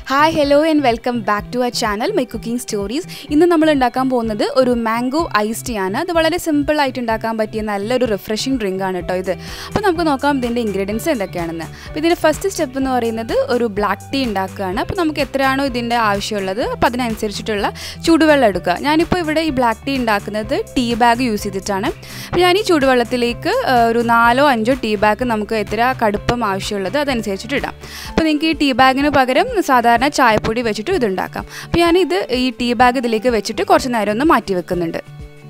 hi hello and welcome back to our channel my cooking stories ഇന്ന് നമ്മൾ ഉണ്ടാക്കാൻ പോകുന്നത് ഒരു മാംഗോ ഐസ് ടീ ആണ് അത് വളരെ സിമ്പിൾ ആയിട്ട് ഉണ്ടാക്കാൻ പറ്റിയ നല്ലൊരു റിഫ്രഷിംഗ് ഡ്രിങ്ക് ആണ് കേട്ടോ ഇത് അപ്പോൾ നമുക്ക് നോക്കാം ഇതിൻ്റെ ഇൻഗ്രീഡിയൻസ് എന്തൊക്കെയാണെന്ന് അപ്പോൾ ഇതിൻ്റെ ഫസ്റ്റ് സ്റ്റെപ്പ് എന്ന് പറയുന്നത് ഒരു ബ്ലാക്ക് ടീ ഉണ്ടാക്കുകയാണ് അപ്പോൾ നമുക്ക് എത്രയാണോ ഇതിൻ്റെ ആവശ്യമുള്ളത് അപ്പോൾ അതിനനുസരിച്ചിട്ടുള്ള ചൂടുവെള്ളം എടുക്കുക ഞാനിപ്പോൾ ഇവിടെ ഈ ബ്ലാക്ക് ടീ ഉണ്ടാക്കുന്നത് ടീ ബാഗ് യൂസ് ചെയ്തിട്ടാണ് അപ്പോൾ ഞാൻ ഈ ചൂടുവെള്ളത്തിലേക്ക് ആ, ഒരു നാലോ അഞ്ചോ ടീ ബാഗ് നമുക്ക് എത്ര കടുപ്പം ആവശ്യമുള്ളത് അതനുസരിച്ചിട്ട് ഇടാം അപ്പോൾ നിങ്ങൾക്ക് ഈ ടീ ബാഗിന് പകരം സാധാരണ ചായപ്പൊടി വെച്ചിട്ട് ഇത് ഉണ്ടാക്കാം അപ്പോൾ ഞാനിത് ഈ ടീ ബാഗ് ഇതിലേക്ക് വെച്ചിട്ട് കുറച്ച് നേരം ഒന്ന് മാറ്റി വെക്കുന്നുണ്ട്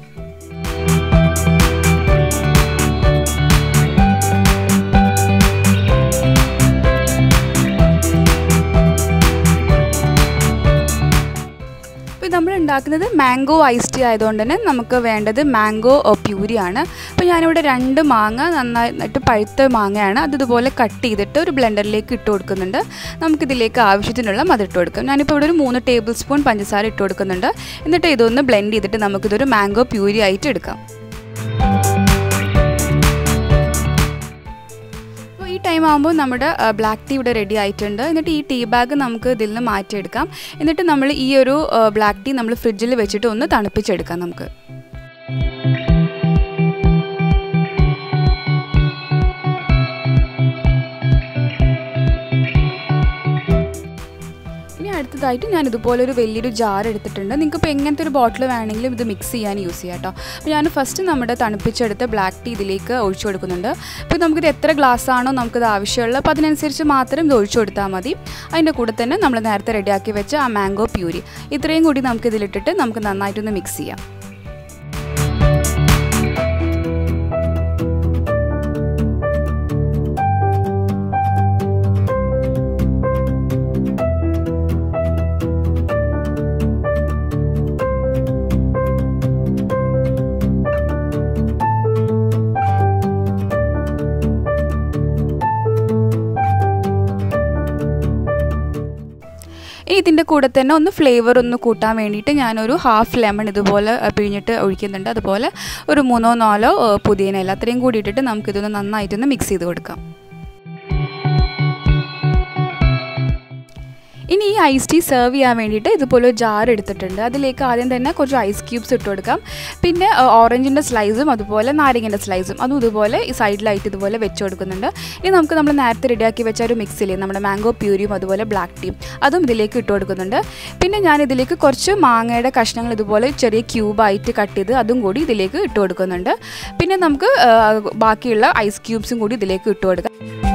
അപ്പോൾ നമ്മൾ ഉണ്ടാക്കുന്നത് മാംഗോ ഐസ് ടീ ആയതുകൊണ്ട് തന്നെ നമുക്ക് വേണ്ടത് മാംഗോ പ്യൂരിയാണ് അപ്പോൾ ഞാനിവിടെ രണ്ട് മാങ്ങ നന്നായിട്ട് പഴുത്ത മാങ്ങയാണ് അത് ഇതുപോലെ കട്ട് ചെയ്തിട്ട് ഒരു ബ്ലെൻഡറിലേക്ക് ഇട്ട് കൊടുക്കുന്നുണ്ട് നമുക്കിതിലേക്ക് ആവശ്യത്തിനുള്ള മധുരം ഇട്ട് കൊടുക്കാം ഞാനിപ്പോൾ ഇവിടെ ഒരു മൂന്ന് ടേബിൾ സ്പൂൺ പഞ്ചസാര ഇട്ട് കൊടുക്കുന്നുണ്ട് എന്നിട്ട് ഇതൊന്ന് ബ്ലെൻഡ് ചെയ്തിട്ട് നമുക്കിതൊരു മാംഗോ പ്യൂരി ആയിട്ട് എടുക്കാം അപ്പോൾ ഈ ടൈം ആകുമ്പോൾ നമ്മുടെ ബ്ലാക്ക് ടീ ഇവിടെ റെഡി ആയിട്ടുണ്ട് എന്നിട്ട് ഈ ടീ ബാഗ് നമുക്ക് ഇതിൽ നിന്ന് മാറ്റിയെടുക്കാം എന്നിട്ട് നമ്മൾ ഈ ഒരു ബ്ലാക്ക് ടീ നമ്മൾ ഫ്രിഡ്ജിൽ വെച്ചിട്ട് ഒന്ന് തണുപ്പിച്ചെടുക്കാം നമുക്ക് ഇനി അടുത്തതായിട്ട് ഞാൻ ഇതുപോലെ ഒരു വലിയൊരു ജാർ എടുത്തിട്ടുണ്ട് നിങ്ങൾക്ക് ഇപ്പോൾ എങ്ങനത്തെ ഒരു ബോട്ടിൽ വേണമെങ്കിലും ഇത് മിക്സ് ചെയ്യാൻ യൂസ് ചെയ്യാം കേട്ടോ അപ്പോൾ ഞാൻ ഫസ്റ്റ് നമ്മുടെ തണുപ്പിച്ചെടുത്ത ബ്ലാക്ക് ടീ ഇതിലേക്ക് ഒഴിച്ചു കൊടുക്കുന്നുണ്ട് അപ്പോൾ നമുക്കിത് എത്ര ഗ്ലാസ് ആണോ നമുക്കിത് ആവശ്യമുള്ളത് അപ്പോൾ അതിനനുസരിച്ച് മാത്രം ഇത് ഒഴിച്ചു കൊടുത്താൽ മതി അതിൻ്റെ കൂടെ തന്നെ നമ്മൾ നേരത്തെ റെഡിയാക്കി വെച്ച ആ മാംഗോ പ്യൂരി ഇത്രയും കൂടി നമുക്ക് ഇതിലിട്ടിട്ട് നമുക്ക് നന്നായിട്ടൊന്ന് മിക്സ് ചെയ്യാം ഇനി ഇതിൻ്റെ കൂടെ തന്നെ ഒന്ന് ഫ്ലേവർ ഒന്ന് കൂട്ടാൻ വേണ്ടിയിട്ട് ഞാനൊരു ഹാഫ് ലെമൺ ഇതുപോലെ അഹ്, പിഴിഞ്ഞിട്ട് ഒഴിക്കുന്നുണ്ട് അതുപോലെ ഒരു മൂന്നോ നാലോ അഹ്, പുതിന ഇല അത്രയും കൂടി ഇട്ടിട്ട് നമുക്കിതൊന്ന് നന്നായിട്ടൊന്ന് മിക്സ് ചെയ്ത് കൊടുക്കാം ഇനി ഈ ഐസ് ടീ സെർവ് ചെയ്യാൻ വേണ്ടിയിട്ട് ഇതുപോലെ ഒരു ജാർ എടുത്തിട്ടുണ്ട് അതിലേക്ക് ആദ്യം തന്നെ കുറച്ച് ഐസ് ക്യൂബ്സ് ഇട്ട് കൊടുക്കാം പിന്നെ ഓറഞ്ചിൻ്റെ സ്ലൈസും അതുപോലെ നാരങ്ങൻ്റെ സ്ലൈസും അതും ഇതുപോലെ ഈ സൈഡിലായിട്ട് ഇതുപോലെ വെച്ച് കൊടുക്കുന്നുണ്ട് ഇനി നമുക്ക് നമ്മൾ നേരത്തെ റെഡിയാക്കി വെച്ച ഒരു മിക്സിൽ നമ്മുടെ മാംഗോ പ്യൂരിയും അതുപോലെ ബ്ലാക്ക് ടീയും അതും ഇതിലേക്ക് ഇട്ട് കൊടുക്കുന്നുണ്ട് പിന്നെ ഞാൻ ഇതിലേക്ക് കുറച്ച് മാങ്ങയുടെ കഷ്ണങ്ങൾ ഇതുപോലെ ചെറിയ ക്യൂബായിട്ട് കട്ട് ചെയ്ത് അതും കൂടി ഇതിലേക്ക് ഇട്ട് കൊടുക്കുന്നുണ്ട് പിന്നെ നമുക്ക് ആ, ബാക്കിയുള്ള ഐസ് ക്യൂബ്സും കൂടി ഇതിലേക്ക് ഇട്ട് കൊടുക്കാം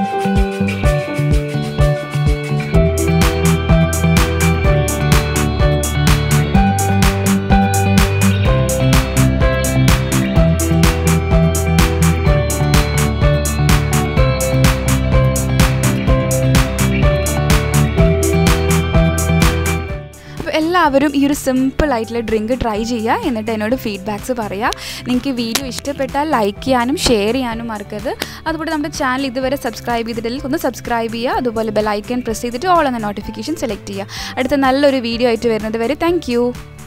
അപ്പോൾ എല്ലാവരും ഈ ഒരു സിമ്പിൾ ആയിട്ടുള്ള ഡ്രിങ്ക് ട്രൈ ചെയ്യുക എന്നിട്ട് എന്നോട് ഫീഡ്ബാക്ക്സ് പറയുക നിങ്ങൾക്ക് വീഡിയോ ഇഷ്ടപ്പെട്ടാൽ ലൈക്ക് ചെയ്യാനും ഷെയർ ചെയ്യാനും മറക്കരുത് അതുപോലെ നമ്മുടെ ചാനൽ ഇതുവരെ സബ്സ്ക്രൈബ് ചെയ്തിട്ടില്ലെങ്കിൽ ഒന്ന് സബ്സ്ക്രൈബ് ചെയ്യുക അതുപോലെ ബെലൈക്കൻ പ്രസ് ചെയ്തിട്ട് ഓൾ എന്ന നോട്ടിഫിക്കേഷൻ സെലക്ട് ചെയ്യുക അടുത്ത നല്ലൊരു വീഡിയോ ആയിട്ട് വരുന്നത് വരെ താങ്ക്